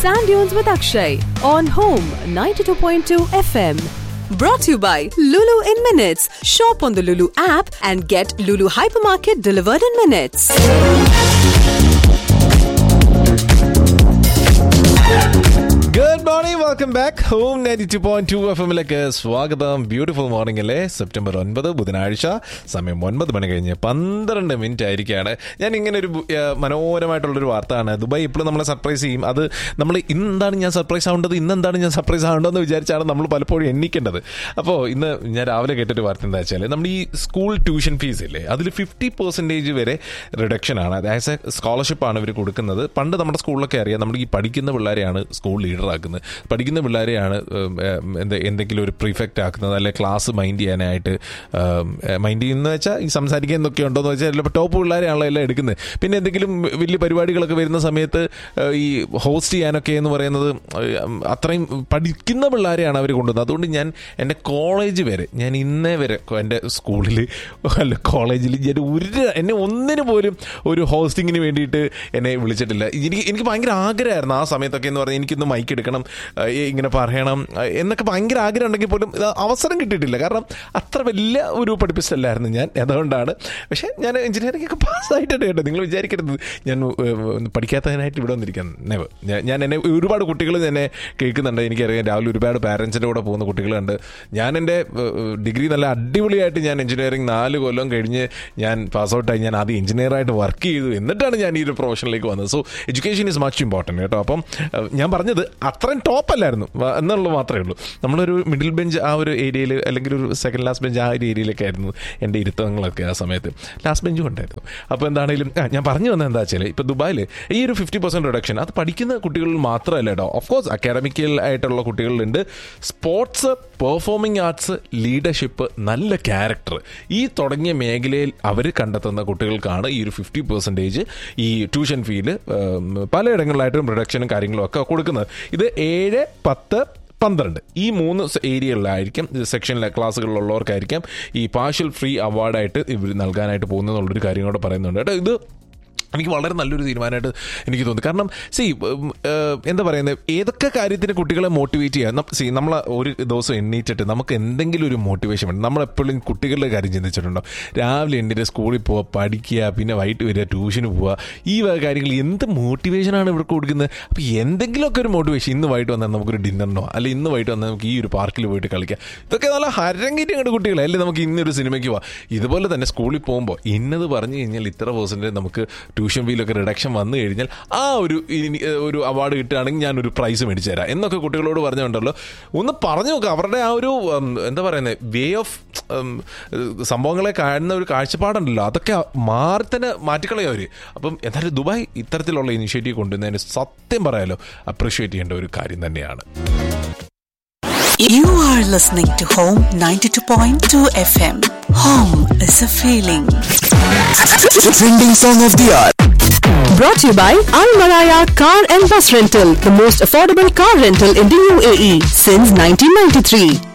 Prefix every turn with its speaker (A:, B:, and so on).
A: Sand Dunes with Akshay on Home 92.2 FM. Brought to you by Lulu in Minutes. Shop on the Lulu app and get Lulu Hypermarket delivered in minutes.
B: Good morning welcome back home ninety two point two F എമ്മിലേക്ക് സ്വാഗതം beautiful morning അല്ലേ September ഒൻപത് ബുധനാഴ്ച സമയം ഒൻപത് മണി കഴിഞ്ഞ് പന്ത്രണ്ട് minute ആയിരിക്കുകയാണ് ഞാൻ ഇങ്ങനെ ഒരു ബു- ഏഹ് മനോഹരമായിട്ടുള്ളൊരു വാർത്തയാണ് ദുബായ് ഇപ്പോഴും നമ്മളെ സർപ്രൈസ് ചെയ്യും അത് നമ്മൾ ഇന്നെന്താണ് ഞാൻ സർപ്രൈസ് ആവേണ്ടത് ഇന്നെന്താണ് ഞാൻ സർപ്രൈസ് ആവേണ്ടതെന്ന് വിചാരിച്ചാണ് നമ്മൾ പലപ്പോഴും എണ്ണിക്കേണ്ടത് അപ്പോൾ ഇന്ന് ഞാൻ രാവിലെ കേട്ടൊരു വാർത്ത എന്താ വെച്ചാൽ നമ്മൾ ഈ സ്കൂൾ ട്യൂഷൻ ഫീസ് ഇല്ലേ അതിൽ ഫിഫ്റ്റി പെർസെൻറ്റേജ് വരെ റിഡക്ഷൻ ആണ് അത് ആസ് എ സ്കോളർഷിപ്പാണ് ഇവർ കൊടുക്കുന്നത് പണ്ട് നമ്മുടെ സ്കൂളിലൊക്കെ അറിയാം നമ്മൾ ഈ പഠിക്കുന്ന പിള്ളേരെയാണ് സ്കൂൾ ലീഡറാക്കുന്നത് പഠിക്കുന്ന പിള്ളേരെയാണ് ഉം, ഉം, എന്ത് എന്തെങ്കിലും ഒരു പ്രിഫെക്റ്റ് ആക്കുന്നത് അല്ലെ ക്ലാസ് മൈൻഡ് ചെയ്യാനായിട്ട് മൈൻഡ് ചെയ്യുന്ന വെച്ചാൽ ഈ സംസാരിക്കാൻ എന്തൊക്കെ ഉണ്ടോ എന്ന് വെച്ചാൽ ചിലപ്പോൾ ടോപ്പ് പിള്ളേരെയാണല്ലോ എല്ലാം എടുക്കുന്നത് പിന്നെ എന്തെങ്കിലും വലിയ പരിപാടികളൊക്കെ വരുന്ന സമയത്ത് ഏഹ്, ഈ ഹോസ്റ്റ് ചെയ്യാനൊക്കെ എന്ന് പറയുന്നത് ഉം, അത്രയും പഠിക്കുന്ന പിള്ളേരെയാണ് അവർ കൊണ്ടുവന്നത് അതുകൊണ്ട് ഞാൻ എൻ്റെ കോളേജ് വരെ ഞാൻ ഇന്നേ വരെ എൻ്റെ സ്കൂളിൽ അല്ല കോളേജിൽ ഞാൻ ഒരു എന്നെ ഒന്നിനു പോലും ഒരു ഹോസ്റ്റിങ്ങിന് വേണ്ടിയിട്ട് എന്നെ വിളിച്ചിട്ടില്ല എനിക്ക് എനിക്ക് ഭയങ്കര ആഗ്രഹമായിരുന്നു ആ സമയത്തൊക്കെ എന്ന് പറഞ്ഞാൽ എനിക്കൊന്ന് മൈക്ക് എടുക്കണം ആ, ഈ ഇങ്ങനെ പറയണം ആ, എന്നൊക്കെ ഭയങ്കര ആഗ്രഹം ഉണ്ടെങ്കിൽ പോലും ഇത് അവസരം കിട്ടിയിട്ടില്ല കാരണം അത്ര വലിയ ഒരു പഠിപ്പിസ്റ്റല്ലായിരുന്നു ഞാൻ അതുകൊണ്ടാണ് പക്ഷേ ഞാൻ എഞ്ചിനീയറിംഗ് ഒക്കെ പാസ്സായിട്ടുണ്ട് കേട്ടോ നിങ്ങൾ വിചാരിക്കരുത് ഞാൻ ഏഹ്, പഠിക്കാത്തതിനായിട്ട് ഇവിടെ വന്നിരിക്കാൻ നെവർ ഞാൻ എന്നെ ഒരുപാട് കുട്ടികൾ എന്നെ കേൾക്കുന്നുണ്ട് എനിക്കറിയാം രാവിലെ ഒരുപാട് പാരൻസിൻ്റെ കൂടെ പോകുന്ന കുട്ടികളുണ്ട് ഞാൻ എൻ്റെ ഡിഗ്രി നല്ല അടിപൊളിയായിട്ട് ഞാൻ എഞ്ചിനീയറിംഗ് നാല് കൊല്ലം കഴിഞ്ഞ് ഞാൻ പാസ് ഔട്ടായി ഞാൻ ആദ്യം എഞ്ചിനീയറായിട്ട് വർക്ക് ചെയ്തു എന്നിട്ടാണ് ഞാൻ ഈ ഒരു പ്രൊഫഷനിലേക്ക് വന്നത് so education is much important കേട്ടോ അപ്പം ഏഹ്, ഞാൻ പറഞ്ഞത് അത്രയും ടോപ്പ് അല്ലായിരുന്നു വ- എന്നുള്ളത് മാത്രമേ ഉള്ളൂ നമ്മളൊരു മിഡിൽ ബെഞ്ച് ആ ഒരു ഏരിയയിൽ അല്ലെങ്കിൽ ഒരു സെക്കൻഡ് ലാസ്റ്റ് ബെഞ്ച് ആ ഒരു ഏരിയയിലൊക്കെ ആയിരുന്നു എൻ്റെ ഇരുത്തങ്ങളൊക്കെ ആ സമയത്ത് ലാസ്റ്റ് ബെഞ്ചും ഉണ്ടായിരുന്നു അപ്പോൾ എന്താണെങ്കിലും ആ, ഞാൻ പറഞ്ഞു വന്നത് എന്താ വെച്ചാൽ ഇപ്പോൾ ദുബായിൽ ഈ ഒരു ഫിഫ്റ്റി പെർസെൻറ്റ് റിഡക്ഷൻ അത് പഠിക്കുന്ന കുട്ടികളിൽ മാത്രമല്ല കേട്ടോ ഓഫ് കോഴ്സ് അക്കാഡമിക്കൽ ആയിട്ടുള്ള കുട്ടികളിലുണ്ട് സ്പോർട്സ് പെർഫോമിംഗ് ആർട്സ് ലീഡർഷിപ്പ് നല്ല ക്യാരക്ടർ ഈ തുടങ്ങിയ മേഖലയിൽ അവർ കണ്ടെത്തുന്ന കുട്ടികൾക്കാണ് ഈ ഒരു ഫിഫ്റ്റി പെർസെൻറ്റേജ് ഈ ട്യൂഷൻ ഫീല് പലയിടങ്ങളിലായിട്ടും റിഡക്ഷനും കാര്യങ്ങളും ഒക്കെ കൊടുക്കുന്നത് ഇത് ഏഴ് പത്ത് പന്ത്രണ്ട് ഈ മൂന്ന് സ- ഏരിയകളിലായിരിക്കും സെക്ഷനിലെ ക്ലാസ്സുകളിലുള്ളവർക്കായിരിക്കും ഈ പാർഷ്യൽ ഫ്രീ അവാർഡായിട്ട് ഇവർ നൽകാനായിട്ട് പോകുന്നതെന്നുള്ളൊരു കാര്യം കൂടെ പറയുന്നുണ്ട് കേട്ടോ ഇത് എനിക്ക് വളരെ നല്ലൊരു തീരുമാനമായിട്ട് എനിക്ക് തോന്നി കാരണം സി എന്താ പറയുന്നത് ഏതൊക്കെ കാര്യത്തിന് കുട്ടികളെ മോട്ടിവേറ്റ് ചെയ്യാം സി നമ്മൾ ഒരു ദിവസം എണ്ണീറ്റിട്ട് നമുക്ക് എന്തെങ്കിലും ഒരു മോട്ടിവേഷൻ വേണം നമ്മളെപ്പോഴും കുട്ടികളുടെ കാര്യം ചിന്തിച്ചിട്ടുണ്ടോ രാവിലെ എണ്ണീറ്റ് സ്കൂളിൽ പോവുക പഠിക്കുക പിന്നെ വൈകിട്ട് വരിക ട്യൂഷന് പോവുക ഈ വക കാര്യങ്ങൾ എന്ത് മോട്ടിവേഷനാണ് ഇവർക്ക് കൊടുക്കുന്നത് അപ്പോൾ എന്തെങ്കിലുമൊക്കെ ഒരു മോട്ടിവേഷൻ ഇന്ന് വൈകിട്ട് വന്നാൽ നമുക്കൊരു ഡിന്നറിനോ അല്ലെ ഇന്ന് വൈകിട്ട് വന്നാൽ നമുക്ക് ഈ ഒരു പാർക്കിൽ പോയിട്ട് കളിക്കാം ഇതൊക്കെ നല്ല ഹരങ്കിട്ട് അങ്ങോട്ട് കുട്ടികളെ അല്ലേ നമുക്ക് ഇന്നൊരു സിനിമയ്ക്ക് പോവാം ഇതുപോലെ തന്നെ സ്കൂളിൽ പോകുമ്പോൾ ഇന്നത് പറഞ്ഞു കഴിഞ്ഞാൽ ഇത്ര പെർസെൻറ്റേജ് നമുക്ക് ട്യൂഷൻ ഫീലൊക്കെ റിഡക്ഷൻ വന്നു കഴിഞ്ഞാൽ ആ ഒരു ഇനി- ഒരു അവാർഡ് കിട്ടുകയാണെങ്കിൽ ഞാൻ ഒരു പ്രൈസ് മേടിച്ചു തരാം എന്നൊക്കെ കുട്ടികളോട് പറഞ്ഞുകൊണ്ടല്ലോ ഒന്ന് പറഞ്ഞു നോക്കുക അവരുടെ ആ ഒരു ഉം, എന്താ പറയുന്നത് വേ ഓഫ് സംഭവങ്ങളെ കാണുന്ന ഒരു കാഴ്ചപ്പാടുണ്ടല്ലോ അതൊക്കെ മാറി തന്നെ മാറ്റിക്കളയും അവർ അപ്പം എന്തായാലും ദുബായ് ഇത്തരത്തിലുള്ള ഇനിഷ്യേറ്റീവ് കൊണ്ടുവന്നതിന് സത്യം പറയാലോ അപ്രീഷിയേറ്റ് ചെയ്യേണ്ട ഒരു കാര്യം തന്നെയാണ്
C: You are listening to Home 92.2 FM. Home is a feeling.
D: Trending song of the hour.
A: Brought to you by Al Maraya Car and Bus Rental, the most affordable car rental in the UAE since 1993.